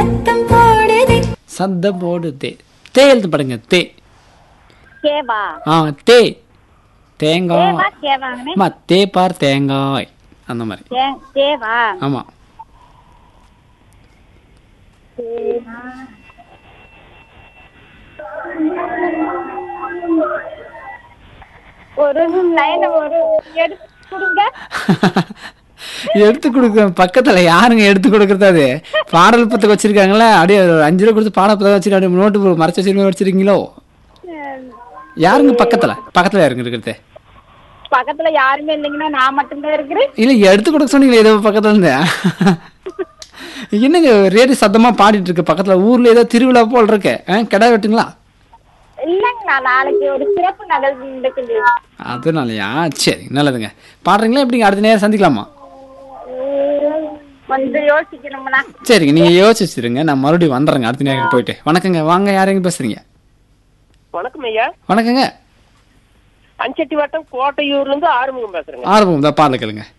சத்தம் போடுதே சத்தம் போடு தே தே எழுத்து படுங்க தே கேவா ஆ தே தேங்காய் கேவா கேவாங்கன்னு ஆமா தே பார் தேங்காய் அந்த மாதிரி கே- கேவா ஆமா ஒரு லைன் ஒரு எடுத்து கொடுங்க எடுத்து கொடுக்க பக்கத்துல யாருங்க எடுத்து கொடுக்கறது அது பாடல் புத்தகம் வச்சிருக்காங்களே அப்படியே ஒரு அஞ்சு ரூபா கொடுத்து பாடல் புத்தகம் வச்சுட்டு அப்படியே நோட்டு மறைச்சு வச்சிருக்க வச்சிருக்கீங்களோ யாருங்க பக்கத்துல பக்கத்துல யாருங்க இருக்கிறது பக்கத்துல யாருமே இல்லைங்கன்னா நான் மட்டும்தான் இருக்கிறேன் இல்ல எடுத்து கொடுக்க சொன்னீங்களே ஏதோ பக்கத்துல இருந்து என்னங்க ரேடியோ சத்தமா பாடிட்டு இருக்கு பக்கத்துல ஊர்ல ஏதோ திருவிழா போல் இருக்கு ஆ, கிடா வெட்டுங்களா இல்லைங்கண்ணா நாளைக்கு ஒரு சிறப்பு நிகழ்வு நடக்குது அதனாலயா சரி நல்லதுங்க பாடுறீங்களா எப்படிங்க அடுத்த நேரம் சந்திக்கலாமா உம், கொஞ்சம் யோசிக்கணும்ண்ணா சரிங்க நீங்க யோசிச்சிருங்க நான் மறுபடியும் வந்துடுறேங்க அடுத்த நேரம் போயிட்டு வணக்கங்க வாங்க யாருங்க பேசுறீங்க வணக்கம் ஐயா வணக்கங்க அஞ்சட்டி வட்டம் கோட்டையூர்ல இருந்து ஆறுமுகம் பேசுறேங்க ஆரம்பம் தான் பாடல கேளுங்க